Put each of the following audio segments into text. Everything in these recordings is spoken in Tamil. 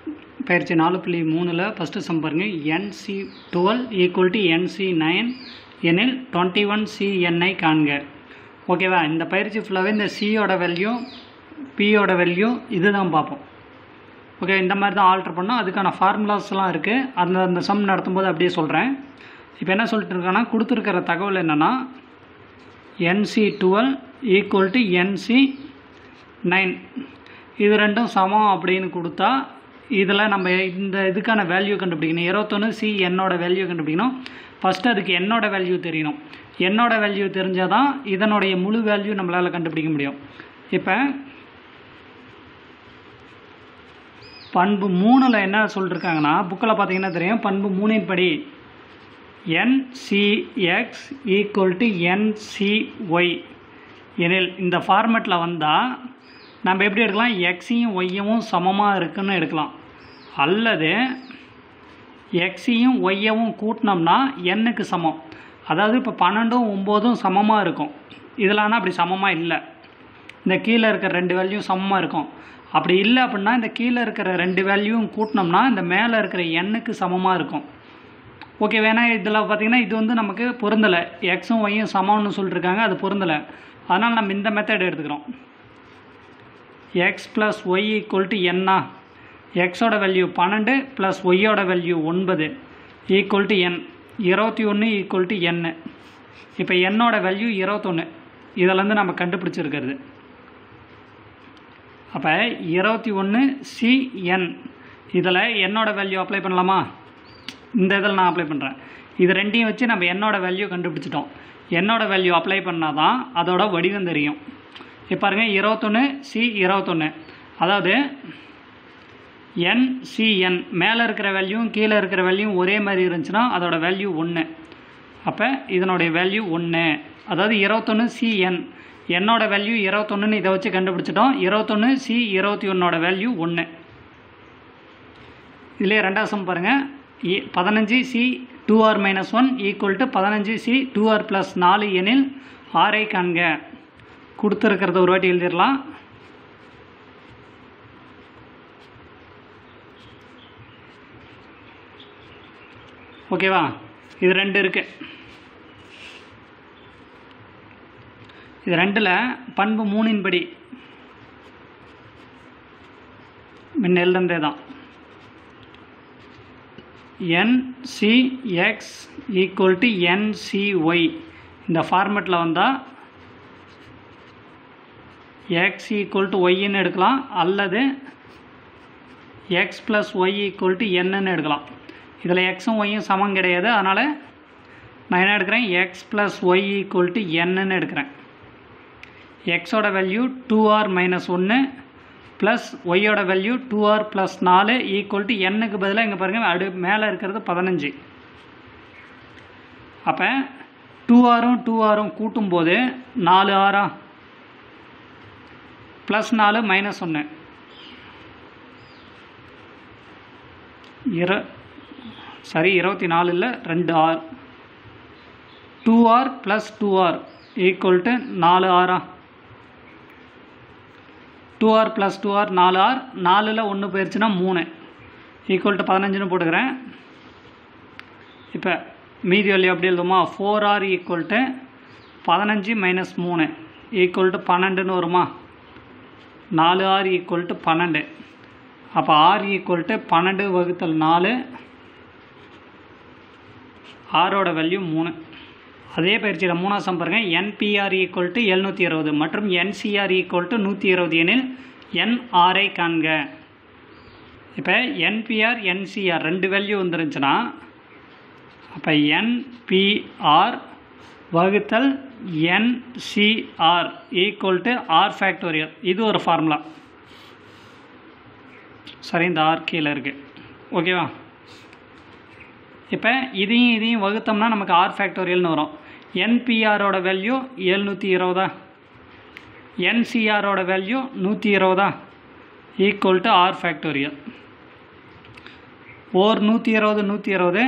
பயிற்சி நாலு புள்ளி மூணில் ஃபஸ்ட்டு சம் பாருங்கள் N C twelve equal to N C nine எனில் டுவெண்ட்டி ஒன் சிஎன்ஐ காண்க ஓகேவா இந்த பயிற்சி ஃபுல்லாகவே இந்த சியோட வேல்யூ பியோட வேல்யூ இதுதான் பார்ப்போம் ஓகே இந்த மாதிரி தான் ஆல்ட்ரு பண்ணோம் அதுக்கான ஃபார்முலாஸ்லாம் இருக்குது அந்த அந்த சம் நடத்தும்போது அப்படியே சொல்கிறேன் இப்போ என்ன சொல்லிட்டு இருக்கேன்னா கொடுத்துருக்கிற தகவல் என்னென்னா N C twelve equal to N C nine இது ரெண்டும் சமம் அப்படின்னு கொடுத்தா இதில் நம்ம இந்த இதுக்கான வேல்யூ கண்டுபிடிக்கணும் இருபத்தொன்று சி என்னோட வேல்யூ கண்டுபிடிக்கணும் ஃபஸ்ட்டு அதுக்கு என்னோட வேல்யூ தெரியணும் என்னோட வேல்யூ தெரிஞ்சால் தான் இதனுடைய முழு வேல்யூ நம்மளால் கண்டுபிடிக்க முடியும் இப்போ பண்பு மூணில் என்ன சொல்லிருக்காங்கன்னா புக்கில் பார்த்தீங்கன்னா தெரியும் பண்பு மூணின் படி என்சிஎக்ஸ் ஈக்குவல் டு என்சிஒய் எனில் இந்த ஃபார்மேட்டில் வந்தால் நம்ம எப்படி எடுக்கலாம் எக்ஸையும் ஒய்யவும் சமமாக இருக்குன்னு எடுக்கலாம் அல்லது எக்ஸையும் ஒய்யவும் கூட்டினோம்னா எண்ணுக்கு சமம் அதாவது இப்போ பன்னெண்டும் ஒம்போதும் சமமாக இருக்கும் இதெல்லாம் அப்படி சமமாக இல்லை இந்த கீழே இருக்கிற ரெண்டு வேல்யூ சமமாக இருக்கும் அப்படி இல்லை அப்படின்னா இந்த கீழே இருக்கிற ரெண்டு வேல்யூவும் கூட்டினோம்னா இந்த மேலே இருக்கிற எண்ணுக்கு சமமாக இருக்கும் ஓகே வேணா இதில் பார்த்தீங்கன்னா இது வந்து நமக்கு பொருந்தலை எக்ஸும் ஒய்யும் சமம்னு சொல்லியிருக்காங்க அது பொருந்தலை அதனால் நம்ம இந்த மெத்தட் எடுத்துக்கிறோம் X plus Y equal to என்னா எக்ஸோட வேல்யூ பன்னெண்டு ப்ளஸ் ஒய்யோட வேல்யூ ஒன்பது ஈக்குவல் டு என் இருபத்தி ஒன்று ஈக்குவல் டு என்னு இப்போ என்னோட வேல்யூ இருபத்தொன்று இதிலேருந்து நம்ம கண்டுபிடிச்சிருக்கிறது அப்போ இருபத்தி ஒன்று சிஎன் இதில் என்னோட வேல்யூ அப்ளை பண்ணலாமா இந்த இதில் நான் அப்ளை பண்ணுறேன் இது ரெண்டையும் வச்சு நம்ம என்னோட வேல்யூ கண்டுபிடிச்சிட்டோம் என்னோட வேல்யூ அப்ளை பண்ணால் தான் அதோட வடிவம் தெரியும் இப்போ பாருங்கள் இருபத்தொன்று சி இருபத்தொன்று அதாவது என்சிஎன் மேலே இருக்கிற வேல்யூவும் கீழே இருக்கிற வேல்யூவும் ஒரே மாதிரி இருந்துச்சுன்னா அதோட வேல்யூ ஒன்று அப்போ இதனுடைய வேல்யூ ஒன்று அதாவது இருபத்தொன்று சிஎன் என்னோட வேல்யூ இருபத்தொன்னுன்னு இதை வச்சு கண்டுபிடிச்சிட்டோம் இருபத்தொன்று சி இருபத்தி ஒன்றோட வேல்யூ ஒன்று இதிலே ரெண்டாவது சம் பாருங்கள் பதினஞ்சு C two R minus one equal to பதினஞ்சு சி டூ ஆர் ப்ளஸ் நாலு எனில் ஆரை காண்க கொடுத்துருக்கிறத ஒரு வாட்டி எழுதிடலாம் ஓகேவா இது ரெண்டு இருக்குது இது ரெண்டில் பண்பு மூணின் படி முன்ன எழுதுனதே தான் என்சிஎக்ஸ் ஈக்குவல் டு என்சிஒய் இந்த ஃபார்மெட்டில் வந்தால் எக்ஸ் ஈக்குவல் டு ஒய்ன்னு எடுக்கலாம் அல்லது X plus Y equal to என்னன்னு எடுக்கலாம் இதில் எக்ஸும் ஒய்யும் சமம் கிடையாது அதனால் நான் என்ன எடுக்கிறேன் X plus Y equal to என்னன்னு எடுக்கிறேன் எக்ஸோட வேல்யூ டூ ஆர் மைனஸ் ஒன்று ப்ளஸ் ஒய்யோட வேல்யூ டூ ஆர் ப்ளஸ் நாலு ஈக்குவல் டு எண்ணுக்கு பதிலாக இங்கே பாருங்கள் அடு மேலே இருக்கிறது பதினஞ்சு அப்போ டூ ஆரும் டூ ஆரும் கூட்டும்போது நாலு ஆறா ப்ளஸ் நாலு மைனஸ் ஒன்று இர சரி இருபத்தி நாலு இல்லை ரெண்டு R two R plus two R equal to நாலு ஆரா two R plus two R நாலு ஆர் நாலில் ஒன்று போயிடுச்சுன்னா மூணு ஈக்குவல் டு பதினஞ்சுன்னு போட்டுக்கிறேன் இப்போ மீதி வேல்யூ எப்படி எழுதுமா ஃபோர் ஆர் ஈக்குவல் டு பதினஞ்சு மைனஸ் மூணு ஈக்குவல் டு பன்னெண்டுன்னு வருமா நாலு ஆர் ஈக்குவல் டு பன்னெண்டு அப்போ ஆர் ஈக்குவல் டு பன்னெண்டு வகுத்தல் நாலு ஆரோட வேல்யூ மூணு அதே பயிற்சியில் மூணாவது சம் பாருங்கள் என்பிஆர் ஈக்குவல் டு எழுநூற்றி இருபது மற்றும் என்சிஆர் ஈக்குவல் டு நூற்றி இருபது எனில் என்ஆர்ஐ காண்க இப்போ என்பிஆர் என்சிஆர் ரெண்டு வேல்யூ வந்துருந்துச்சுன்னா அப்போ என்பிஆர் வகுத்தல் N C R equal to R factorial இது ஒரு ஃபார்முலா சரி இந்த ஆர் கீழே இருக்குது ஓகேவா இப்போ இதையும் இதையும் வகுத்தோம்னா நமக்கு ஆர் ஃபேக்டோரியல்னு வரும் என்பிஆரோட வேல்யூ எழுநூற்றி இருபதா என்சிஆரோட வேல்யூ நூற்றி இருபதா ஈக்குவல் டு ஆர் ஃபேக்டோரியல் ஓர் நூற்றி இருபது நூற்றி இருபது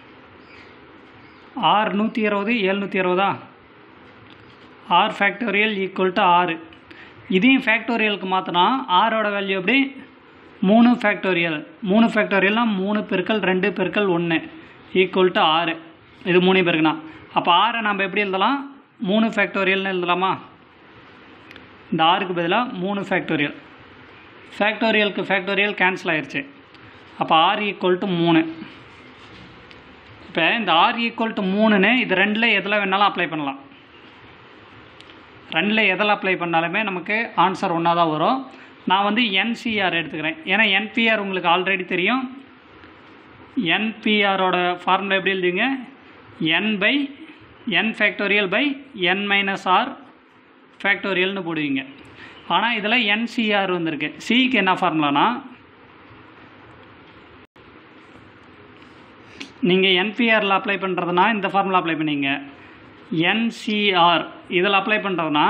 ஆர் நூற்றி இருபது எழுநூற்றி இருபதா ஆர் ஃபேக்டோரியல் ஈக்குவல் டு ஆறு இதையும் ஃபேக்டோரியலுக்கு மாற்றினா ஆரோட வேல்யூ எப்படி மூணு ஃபேக்டோரியல் மூணு ஃபேக்டோரியல்னால் மூணு பெருக்கல் ரெண்டு பெருக்கல் ஒன்று ஈக்குவல் டு ஆறு இது மூணு பெருக்குனா அப்போ ஆறை நம்ம எப்படி எழுதலாம் மூணு ஃபேக்டோரியல்னு எழுதலாமா இந்த ஆறுக்கு பதிலாக மூணு ஃபேக்டோரியல் ஃபேக்டோரியலுக்கு ஃபேக்டோரியல் கேன்சல் ஆயிடுச்சு அப்போ ஆர் ஈக்குவல் டு மூணு இப்போ இந்த ஆர் ஈக்குவல் டு மூணுன்னு இது ரெண்டில் எதில் வேணாலும் அப்ளை பண்ணலாம் ரெண்டில் எதில் அப்ளை பண்ணாலுமே நமக்கு ஆன்சர் ஒன்றா தான் வரும் நான் வந்து என்சிஆர் எடுத்துக்கிறேன் ஏன்னா என்பிஆர் உங்களுக்கு ஆல்ரெடி தெரியும் என்பிஆரோட ஃபார்முலா எப்படி எழுதுவீங்க N by N factorial by N minus R ஃபேக்டோரியல்னு போடுவீங்க ஆனால் இதில் என்சிஆர் வந்திருக்கு சிக்கு என்ன ஃபார்முலானா நீங்கள் என்பிஆரில் அப்ளை பண்ணுறதுனா இந்த ஃபார்முலா அப்ளை பண்ணீங்க என்சிஆர் இதில் அப்ளை பண்ணுறதுனா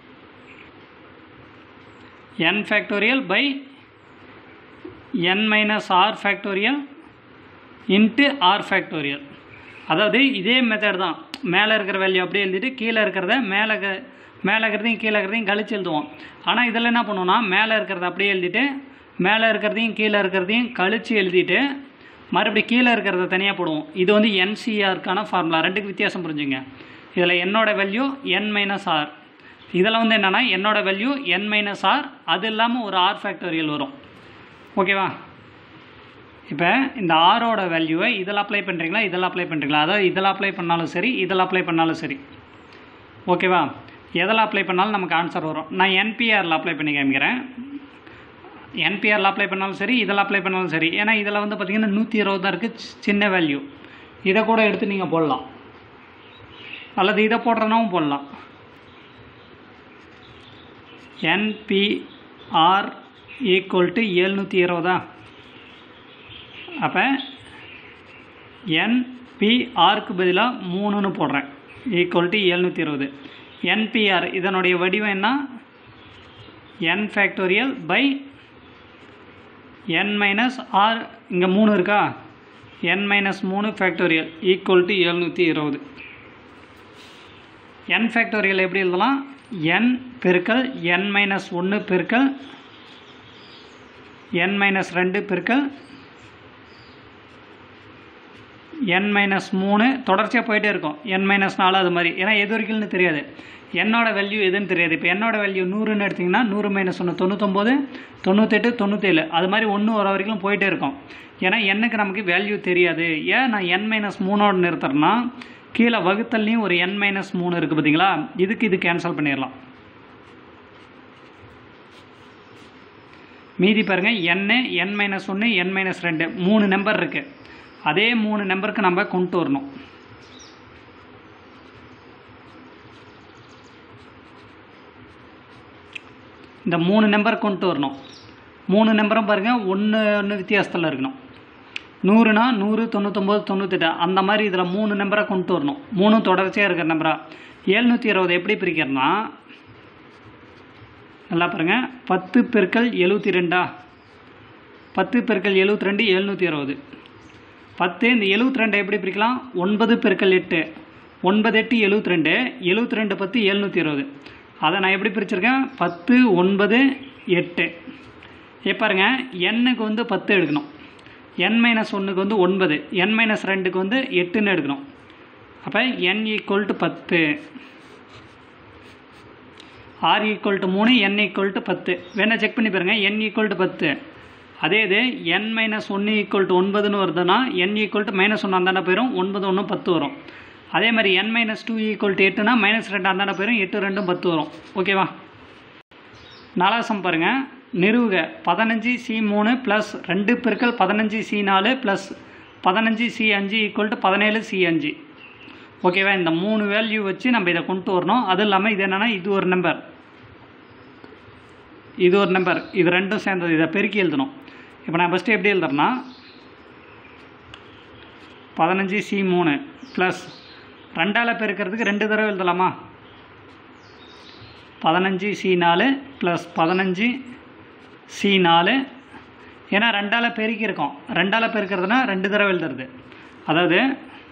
N factorial by N minus R factorial into R factorial அதாவது இதே மெத்தட் தான் மேலே இருக்கிற வேல்யூ அப்படியே எழுதிட்டு கீழே இருக்கிறத மேலே க- மேலே இருக்கிறதையும் கீழே இருக்கிறதையும் கழிச்சு எழுதுவோம் ஆனால் இதில் என்ன பண்ணுவோம்னா மேலே இருக்கிறத அப்படியே எழுதிட்டு மேலே இருக்கிறதையும் கீழே இருக்கிறதையும் கழிச்சு எழுதிட்டு மறுபடியும் கீழே இருக்கிறத தனியாக போடுவோம் இது வந்து என்சிஆருக்கான ஃபார்முலா ரெண்டுக்கு வித்தியாசம் புரிஞ்சுங்க இதில் என்னோட வேல்யூ என் மைனஸ் ஆர் இதில் வந்து என்னென்னா என்னோட வேல்யூ என் மைனஸ் ஆர் அது இல்லாமல் ஒரு ஆர் ஃபேக்டோரியல் வரும் ஓகேவா இப்போ இந்த ஆரோட வேல்யூவை இதில் அப்ளை பண்ணுறீங்களா இதில் அப்ளை பண்ணுறீங்களா அதாவது இதில் அப்ளை பண்ணாலும் சரி இதில் அப்ளை பண்ணாலும் சரி ஓகேவா எதில் அப்ளை பண்ணாலும் நமக்கு ஆன்சர் வரும் நான் என்பிஆரில் அப்ளை பண்ணி காமிக்கிறேன் என்பிஆரில் அப்ளை பண்ணாலும் சரி இதில் அப்ளை பண்ணாலும் சரி ஏன்னா இதில் வந்து பார்த்திங்கன்னா நூற்றி இருபது தான் இருக்குது சி- சின்ன வேல்யூ இதை கூட எடுத்து நீங்கள் போடலாம் அல்லது இதை போடுறனாவும் போடலாம் என்பிஆர் ஈக்குவல் டு எழுநூற்றி இருபதா அப்போ என்பிஆருக்கு பதிலாக மூணுன்னு போடுறேன் ஈக்குவல் டு எழுநூற்றி இருபது என்பிஆர் இதனுடைய வடிவம் என்ன N factorial by N minus R இங்கே மூணு இருக்கா என் மைனஸ் மூணு ஃபேக்டோரியல் ஈக்குவல் டு எழுநூற்றி இருபது என் ஃபேக்டோரியல் எப்படி எழுதலாம் என் பெருக்கல் என் மைனஸ் ஒன்று பெருக்கல் என் மைனஸ் ரெண்டு பெருக்கல் என் மைனஸ் மூணு தொடர்ச்சியாக போயிட்டே இருக்கும் என் மைனஸ் நாலு அது மாதிரி ஏன்னா எது வரைக்கும்னு தெரியாது என்னோட வேல்யூ எதுன்னு தெரியாது இப்போ என்னோட வேல்யூ நூறுன்னு எடுத்திங்கன்னா நூறு மைனஸ் ஒன்று தொண்ணூத்தொம்பது தொண்ணூத்தெட்டு தொண்ணூற்றேழு அது மாதிரி ஒன்று வர வரைக்கும் போயிட்டே இருக்கும் ஏன்னா எண்ணுக்கு நமக்கு வேல்யூ தெரியாது ஏன் நான் என் மைனஸ் மூணோட நிறுத்துறேன்னா கீழே வகுத்தல்லையும் ஒரு என் மைனஸ் மூணு இருக்குது பார்த்தீங்களா இதுக்கு இது கேன்சல் பண்ணிடலாம் மீதி பாருங்கள் n n மைனஸ் ஒன்று n மைனஸ் ரெண்டு மூணு நம்பர் இருக்குது அதே மூணு நம்பருக்கு நம்ம கொண்டு வரணும் இந்த மூணு நம்பர் கொண்டு வரணும் மூணு நம்பரும் பாருங்கள் ஒன்று ஒன்று வித்தியாசத்தில் இருக்கணும் நூறுனா நூறு தொண்ணூத்தொம்பது தொண்ணூத்தெட்டு அந்த மாதிரி இதில் மூணு நம்பரை கொண்டு வரணும் மூணும் தொடர்ச்சியாக இருக்கிற நம்பரா எழுநூற்றி இருபது எப்படி பிரிக்கிறதுனா நல்லா பாருங்கள் பத்து பெருக்கல் எழுபத்தி ரெண்டா பத்து பெருக்கல் எழுபத்தி ரெண்டு எழுநூற்றி அறுபது பத்து இந்த எழுபத்தி ரெண்டை எப்படி பிரிக்கலாம் ஒன்பது பெருக்கல் எட்டு ஒன்பது எட்டு எழுபத்தி ரெண்டு எழுபத்தி ரெண்டு பத்து எழுநூற்றி இருபது அதை நான் எப்படி பிரிச்சிருக்கேன் பத்து ஒன்பது எட்டு இப்போ பாருங்க எண்ணுக்கு வந்து பத்து எடுக்கணும் என் மைனஸ் ஒன்றுக்கு வந்து ஒன்பது என் மைனஸ் ரெண்டுக்கு வந்து எட்டுன்னு எடுக்கணும் அப்போ என் ஈக்குவல் டு பத்து ஆர் ஈக்குவல் டு மூணு என் ஈக்குவல் டு பத்து வேணால் செக் பண்ணி பாருங்கள் என் ஈக்குவல் டு பத்து அதே இது என் மைனஸ் ஒன்று ஈக்குவல் டு ஒன்பதுன்னு வருதுன்னா என் ஈக்குவல் டு மைனஸ் ஒன்று அந்தாண்ட போயிடும் ஒன்பது ஒன்று பத்து வரும் அதே மாதிரி N minus two equal to எட்டுனா மைனஸ் ரெண்டு அந்தாண்ட போயிடும் எட்டு ரெண்டும் பத்து வரும் ஓகேவா நாலாசம் பாருங்கள் நிறுவுக பதினஞ்சு சி மூணு ப்ளஸ் ரெண்டு பெருக்கல் பதினஞ்சு சி நாலு ப்ளஸ் பதினஞ்சு சி அஞ்சு ஈக்குவல் டு பதினேழு சி அஞ்சு ஓகேவா இந்த மூணு வேல்யூ வச்சு நம்ம இதை கொண்டு வரணும் அது இல்லாமல் இது என்னென்னா இது ஒரு நம்பர் இது ஒரு நம்பர் இது ரெண்டும் சேர்ந்தது இதை பெருக்கி எழுதணும் இப்போ நான் ஃபஸ்ட்டு எப்படி எழுதுறேன்னா பதினஞ்சு சி மூணு ப்ளஸ் ரெண்டால் பெருக்கிறதுக்கு ரெண்டு தடவை எழுதலாமா பதினஞ்சு சி நாலு ப்ளஸ் பதினஞ்சு சி நாலு ஏன்னா ரெண்டால் பெருக்கியிருக்கோம் ரெண்டால் பெருக்கிறதுனா ரெண்டு தடவை எழுதுறது அதாவது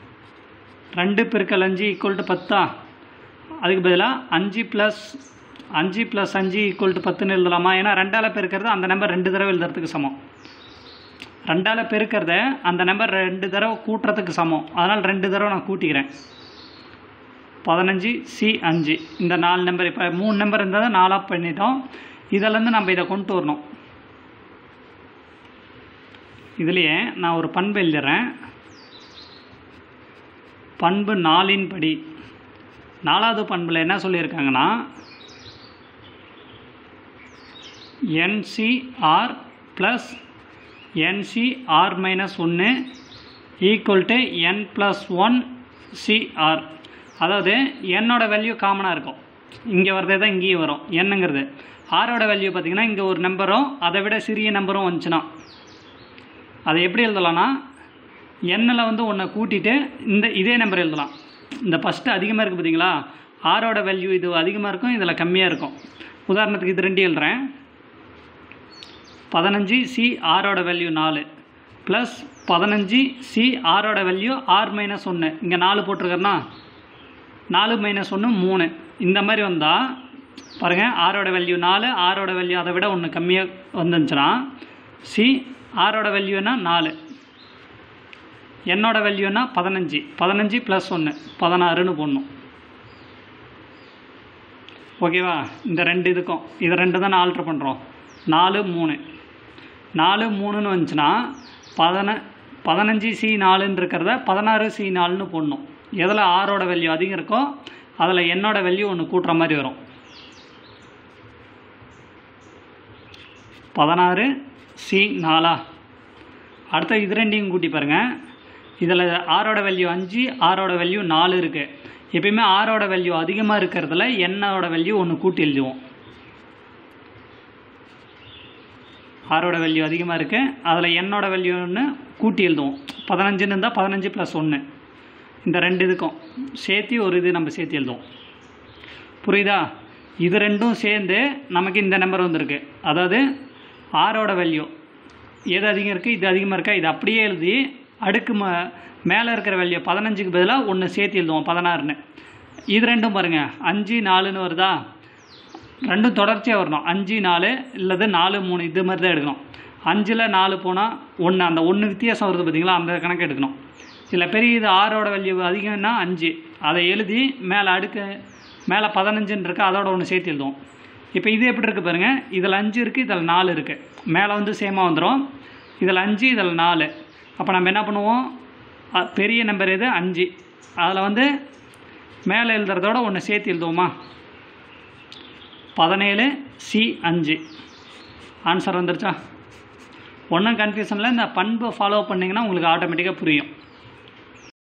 ரெண்டு பெருக்கல் அஞ்சு ஈக்குவல் டு பத்தா அதுக்கு பதிலாக அஞ்சு ப்ளஸ் அஞ்சு ப்ளஸ் அஞ்சு ஈக்குவல் டு பத்துன்னு எழுதலாமா ஏன்னா ரெண்டால் பெருக்கிறது அந்த நம்பர் ரெண்டு தடவை எழுதுறதுக்கு சமம் ரெண்டால் பெருக்கிறத அந்த நம்பர் ரெண்டு தடவை கூட்டுறதுக்கு சமம் அதனால் ரெண்டு தடவை நான் கூட்டிக்கிறேன் பதினஞ்சு சி அஞ்சு இந்த நாலு நம்பர் இப்போ மூணு நம்பர் இருந்ததை நாலாக பண்ணிட்டோம் இதிலேருந்து நம்ம இதை கொண்டு வரணும் இதுலேயே நான் ஒரு பண்பு எழுதுறேன் பண்பு நாலின் படி நாலாவது பண்பில் என்ன சொல்லியிருக்காங்கன்னா என்சிஆர் ப்ளஸ் என்சிஆர் மைனஸ் ஒன்று equal to N plus one C R அதாவது என்னோட வேல்யூ காமனாக இருக்கும் இங்கே வரதே தான் இங்கேயும் வரும் என்னங்கிறது ஆரோட வேல்யூ பார்த்திங்கன்னா இங்கே ஒரு நம்பரும் அதை விட சிறிய நம்பரும் வந்துச்சுன்னா அதை எப்படி எழுதலாம்னா எண்ணில் வந்து ஒன்றை கூட்டிட்டு இந்த இதே நம்பர் எழுதலாம் இந்த ஃபஸ்ட்டு அதிகமாக இருக்குது பார்த்தீங்களா ஆரோட வேல்யூ இது அதிகமாக இருக்கும் இதில் கம்மியாக இருக்கும் உதாரணத்துக்கு இது ரெண்டு எழுதுறேன் பதினஞ்சு சி ஆரோட வேல்யூ நாலு ப்ளஸ் பதினஞ்சு சி ஆரோட வேல்யூ ஆர் மைனஸ் ஒன்று இங்கே நாலு போட்டிருக்கேன்னா நாலு மைனஸ் ஒன்று மூணு இந்த மாதிரி வந்தால் பாருங்கள் ஆரோட வேல்யூ நாலு ஆரோட வேல்யூ அதை விட ஒன்று கம்மியாக வந்துச்சுன்னா சி ஆரோட வேல்யூனா நாலு என்னோட வேல்யூனா பதினஞ்சு பதினஞ்சு ப்ளஸ் ஒன்று பதினாறுன்னு போடணும் ஓகேவா இந்த ரெண்டு இதுக்கும் இது ரெண்டு தான் ஆல்ட்ரு பண்ணுறோம் நாலு மூணு நாலு மூணுன்னு வந்துச்சுன்னா பதின பதினஞ்சு சி நாலுன்னு இருக்கிறத பதினாறு சி நாலுன்னு போடணும் எதில் ஆரோட வேல்யூ அதிகம் இருக்கோ அதில் என்னோட வேல்யூ ஒன்று கூட்டுற மாதிரி வரும் பதினாறு சி நாலா அடுத்த இது ரெண்டையும் கூட்டி பாருங்கள் இதில் ஆரோட வேல்யூ அஞ்சு ஆரோட வேல்யூ நாலு இருக்குது எப்பயுமே ஆரோட வேல்யூ அதிகமாக இருக்கிறதுல என்னோட வேல்யூ ஒன்று கூட்டி எழுதுவோம் ஆரோட வேல்யூ அதிகமாக இருக்குது அதில் என்னோட வேல்யூ ஒன்று கூட்டி எழுதுவோம் பதினஞ்சுன்னு இருந்தால் பதினஞ்சு ப்ளஸ் ஒன்று இந்த ரெண்டு இதுக்கும் சேர்த்து ஒரு இது நம்ம சேர்த்து எழுதுவோம் புரியுதா இது ரெண்டும் சேர்ந்து நமக்கு இந்த நம்பர் வந்திருக்கு அதாவது ஆரோட வேல்யூ எது அதிகம் இருக்குது இது அதிகமாக இருக்கா இது அப்படியே எழுதி அடுக்கு ம மேலே இருக்கிற வேல்யூ பதினஞ்சுக்கு பதிலாக ஒன்று சேர்த்து எழுதுவோம் பதினாறுன்னு இது ரெண்டும் பாருங்கள் அஞ்சு நாலுன்னு வருதா ரெண்டும் தொடர்ச்சியாக வரணும் அஞ்சு நாலு இல்லது நாலு மூணு இது மாதிரி தான் எடுக்கணும் அஞ்சில் நாலு போனால் ஒன்று அந்த ஒன்று வித்தியாசம் வருது பார்த்தீங்களா அந்த கணக்கு எடுக்கணும் இதில் பெரிய இது ஆரோட வேல்யூ அதிகம்னா அஞ்சு அதை எழுதி மேலே அடுக்கு மேலே பதினஞ்சுன்னு இருக்குது அதோட ஒன்று சேர்த்து எழுதுவோம் இப்போ இது எப்படி இருக்குது பாருங்கள் இதில் அஞ்சு இருக்குது இதில் நாலு இருக்குது மேலே வந்து சேமாக வந்துடும் இதில் அஞ்சு இதில் நாலு அப்போ நம்ம என்ன பண்ணுவோம் அ- பெரிய நம்பர் எது அஞ்சு அதில் வந்து மேலே எழுதுறதோட ஒன்று சேர்த்து எழுதுவோமா பதினேழு சி அஞ்சு ஆன்சர் வந்துருச்சா ஒன்றும் கன்ஃபியூஷனில் இந்த பண்பை ஃபாலோ பண்ணிங்கன்னா உங்களுக்கு ஆட்டோமேட்டிக்காக புரியும்